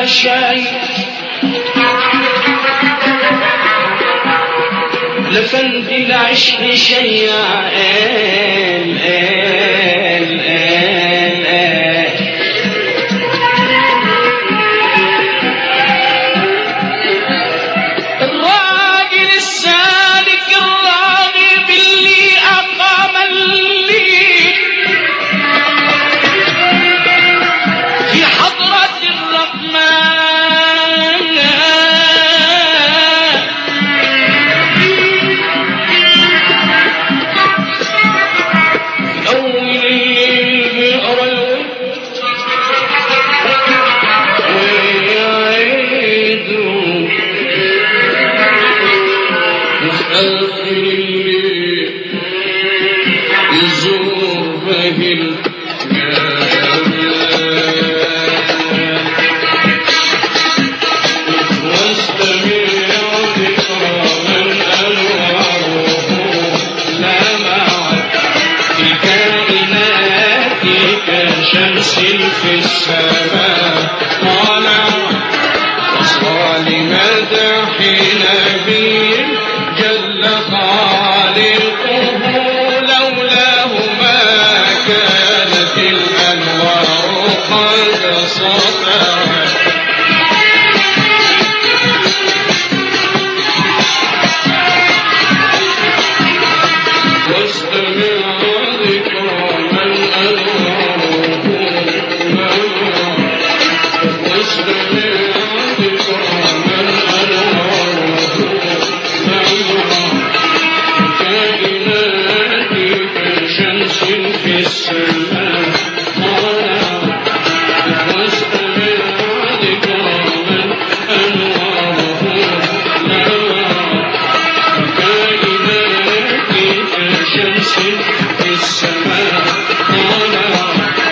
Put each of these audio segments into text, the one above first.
شايف لفندي العشق شيع قال قال قال قال الراجل السالك الراغب اللي أقام الليل في حضرة الرحمن أول الليل بيقرا الورد ويعيده وفي آخر الليل يزور بهل واستمع ذكرى من أنواره لمعت في كائنات كشمس في السماء طالع وصال مدح نبي جل خالقه لولاه ما كانت الأنوار قد سطعت واستمع ذكرى من أنواره منوع واستمع ذكرى من أنواره منوع كائنات كشمس في السماء طالع واستمع ذكرى من أنواره منوع كائنات كشمس في السماء طالع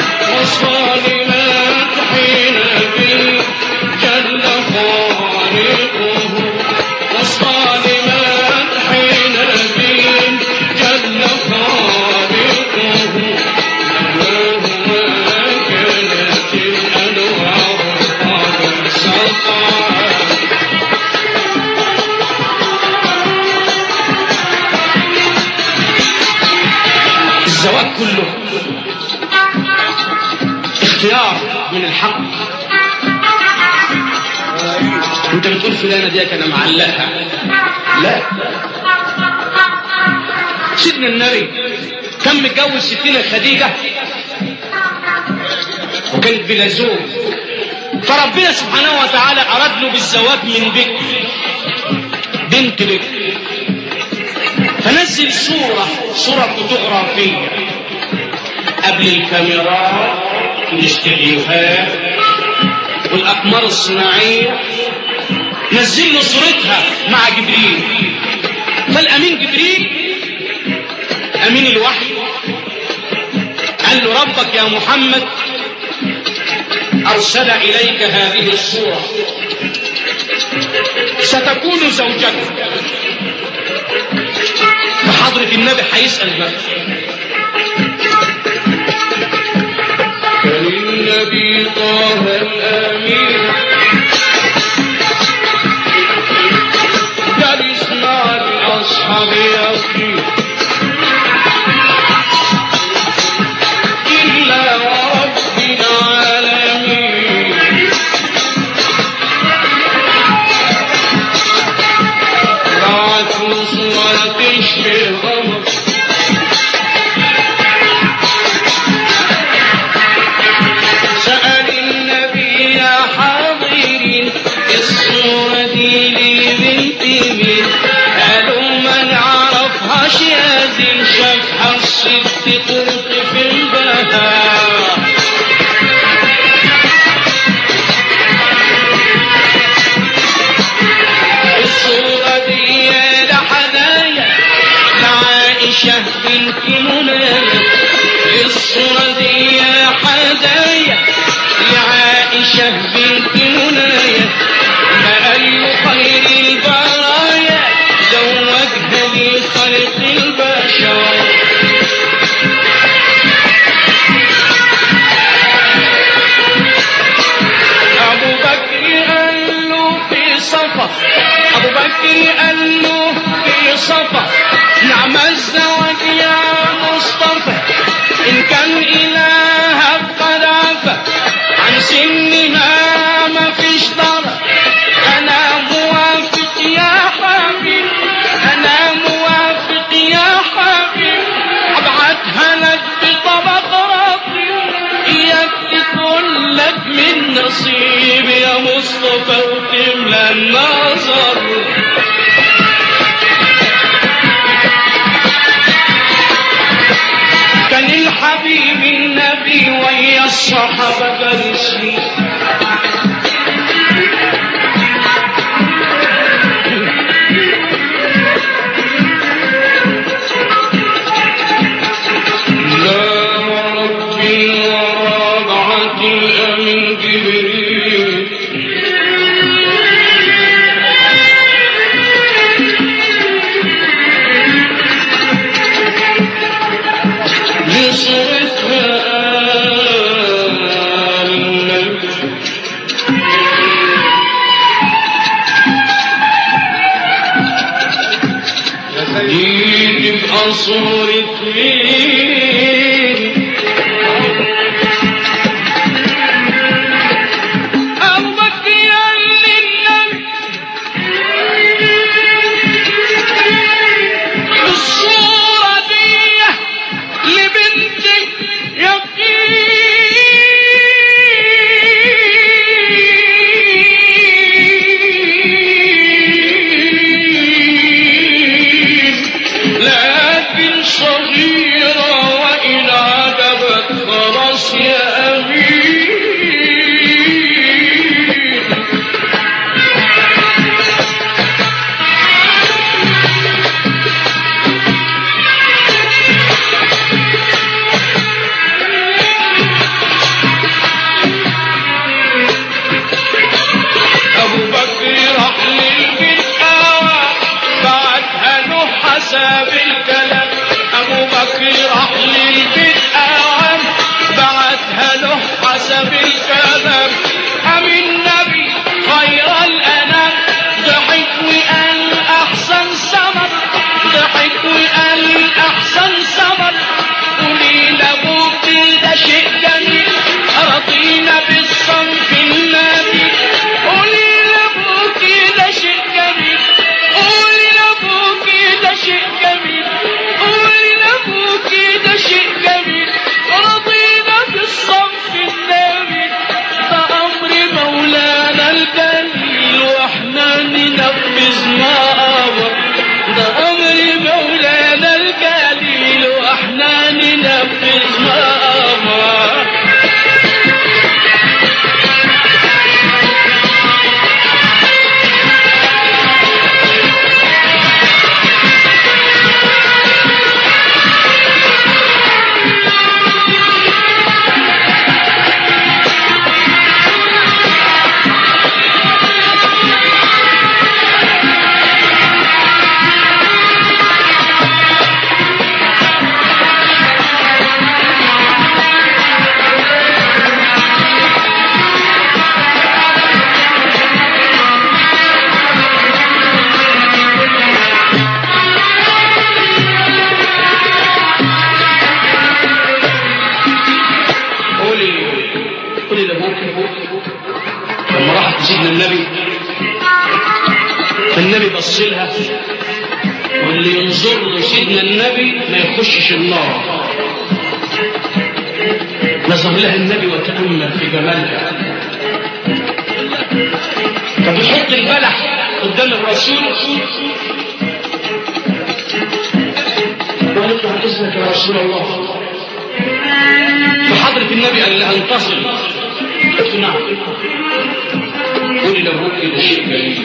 وصالمات حين به جل خالقه وصالمات حين به جل خالقه اللهم كانت الأنوار قد سطعت الزواج كله اختيار من الحق انت بتقول فلانه ديت انا معلقها لا سيدنا النبي كان متجوز ستنا خديجه وكانت بلا زوج فربنا سبحانه وتعالى اراد له بالزواج من بكر بنت بكر فنزل صورة صورة فوتوغرافية قبل الكاميرات والاستديوهات والأقمار الصناعية نزل له صورتها مع جبريل فالأمين جبريل أمين الوحي قال له ربك يا محمد أرسل إليك هذه الصورة ستكون زوجتك فحضرة النبي هيسأل نفسه كان النبي طه الأمين جالس مع الأصحاب يقين إلا رب العالمين رعت صورة تشبه غمر سأل النبي النصيب يا مصطفى وتملى النظر كان الحبيب النبي ويا الصحابة جالسين لا ورب ورابعة الأمين جبريل لصرتها النبي دي تبقى صورة مين أبو بكر يا للنبي الصورة دي لبنتك يقين لكن صغيرة وإن عجبت خلاص يا أمين أبو بكر راح للبدعة بعتها له حسب الكلام أبو بكر راح للبدعة بعتها له حسب الكلام أم النبي خير الأنام ضحك وقال أحسن سمر ضحك وقال أحسن سمر قولي لأبوك ده شيء جميل رضينا بالصنف النبي قولي لأبوك ده شيء جميل قولي لأبوك ده شيء جميل قولي لأبوك ده شيء جميل رضينا بالصنف النبي ده أمر مولانا الجليل واحنا ننفذ ما أمر ده أمر مولانا الجليل واحنا ننفذ ما أمر قولي قولي لابوك لما راحت لسيدنا النبي النبي بص لها واللي ينظر لسيدنا النبي ما يخشش النار نظر لها النبي وتأمل في جمالها فبيحط البلح قدام الرسول وقالت له عن اذنك يا رسول الله فحضرة النبي قال لها انتصر قلت له نعم قولي لابوك ده شيء جميل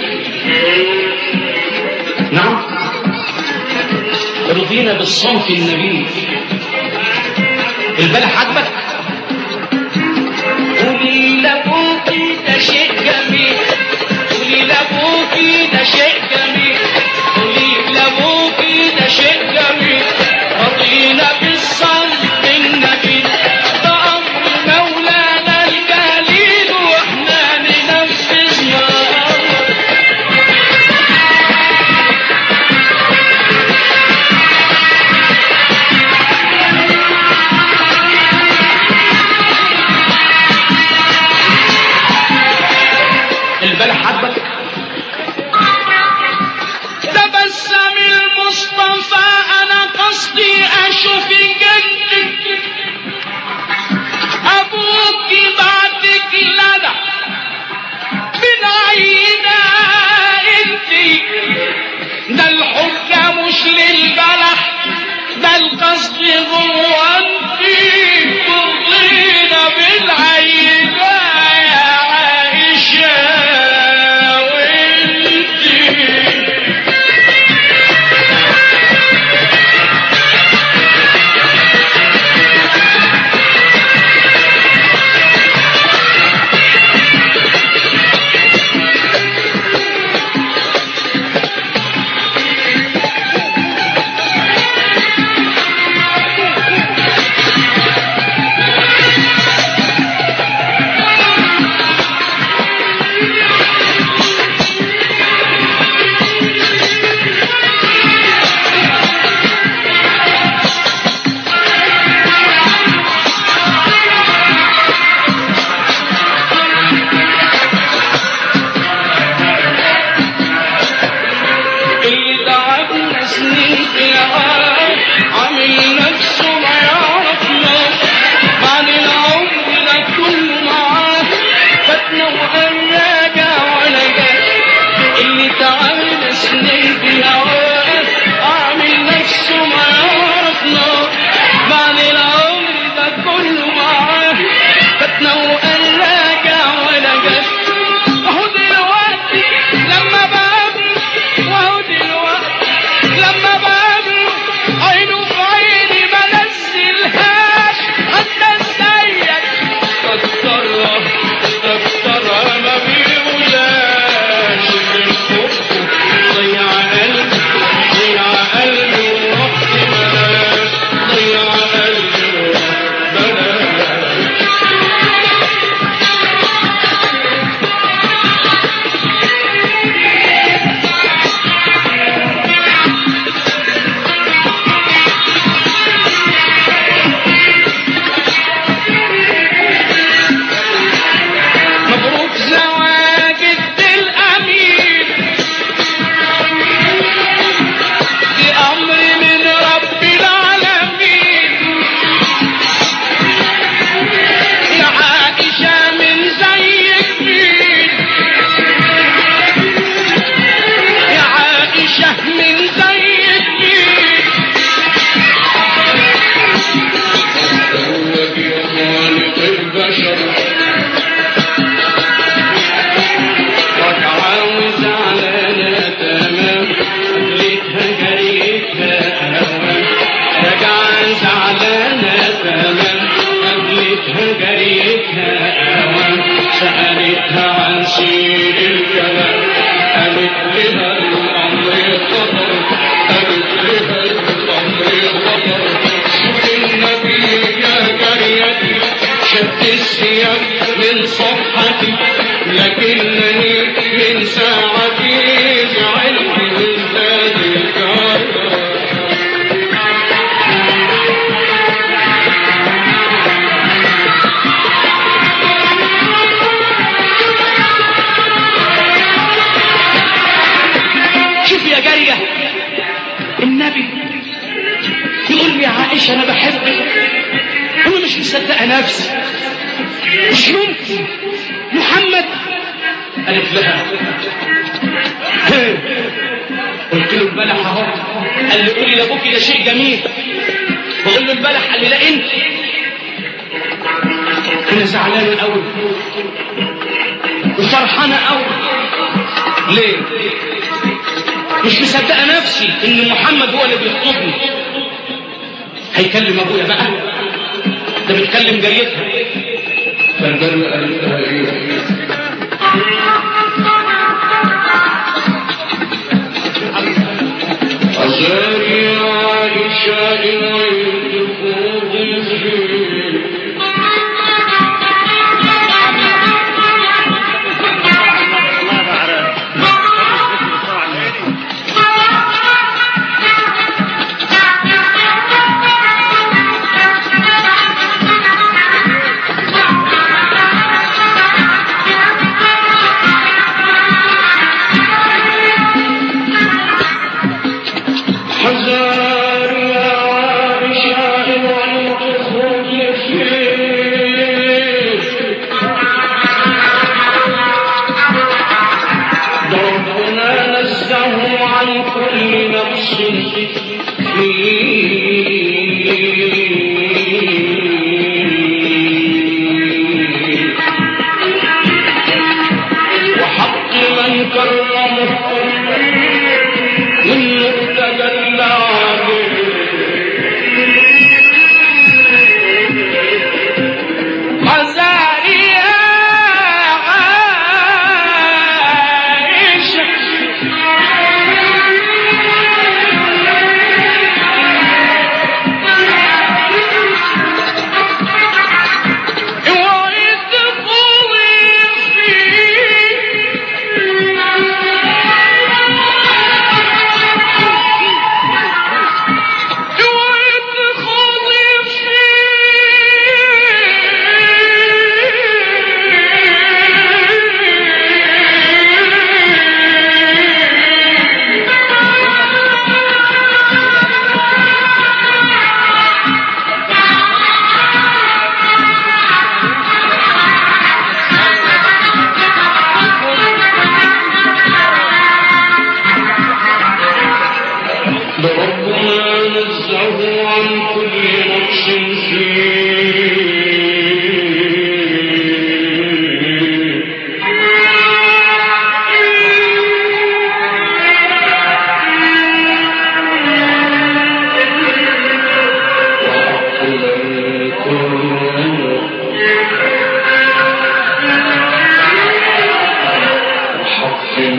نعم رضينا بالصنف النبيل البلح عجبك قولي لابوك ده شيء جميل قولي لابوك ده شيء جميل قولي لابوك ده شيء جميل رضينا بالصنف النبيل ده أمر مولانا الجليل واحنا ننفذ ما أمر البلح عجبك تبسم المصطفى انا قصدي اشوف جدك ابوك بعدك لدى هو انت ترضينا بالعيبة يا عائشة وانت اللي تعبنا سنين في عام عامل نفسه ما يعرفنا بعد العمر ده كله معاه فاتنا وقال راجع ولا جاش اللي تعبنا سنين في عام عامل نفسه ما يعرفنا بعد العمر ده كله معاه فاتنا وقال راجع ولا جاش اهو دلوقتي لما بقابله واهو دلوقتي لما بقابله عينه في عيني ما نزلهاش حتى ازيك استكترها استكترها ما بيقولاش من حبه ضيع قلبي ضيع قلبي ورحت بلاش ضيع قلبي ورحت بلاش مبروك زواج الأمير دي أمر من رب العالمين يا عائشة من زيك مين يا عائشة من زيك مين هو يا خالق البشر وتعاوز علينا تمام ليتها جريتها أوام تجعز علينا تمام قبلتها جريتها أوام سألتها عن سير الكلام قالت لها الأمر خطر قالت لها الأمر خطر شوف النبي يا جريتي شد السياق من صفحتي لكنني من ساعتي زعلت من ذات الكرة شوف يا جارية النبي يقول لي يا عائشة أنا بحبك أنا مش مصدقة نفسي مش ممكن محمد قالت لها "هي". قلت له البلح اهو قال لي قولي لابوكي ده شيء جميل بقول له البلح قال لي لا انت انا زعلانه قوي وفرحانه قوي ليه مش مصدقه نفسي ان محمد هو اللي بيخطبني هيكلم ابويا بقى ده بيتكلم جريتها فالجري قالت لها ايه أزاري عائشة إليك فوضي حزار يا عائشة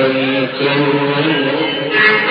مكرم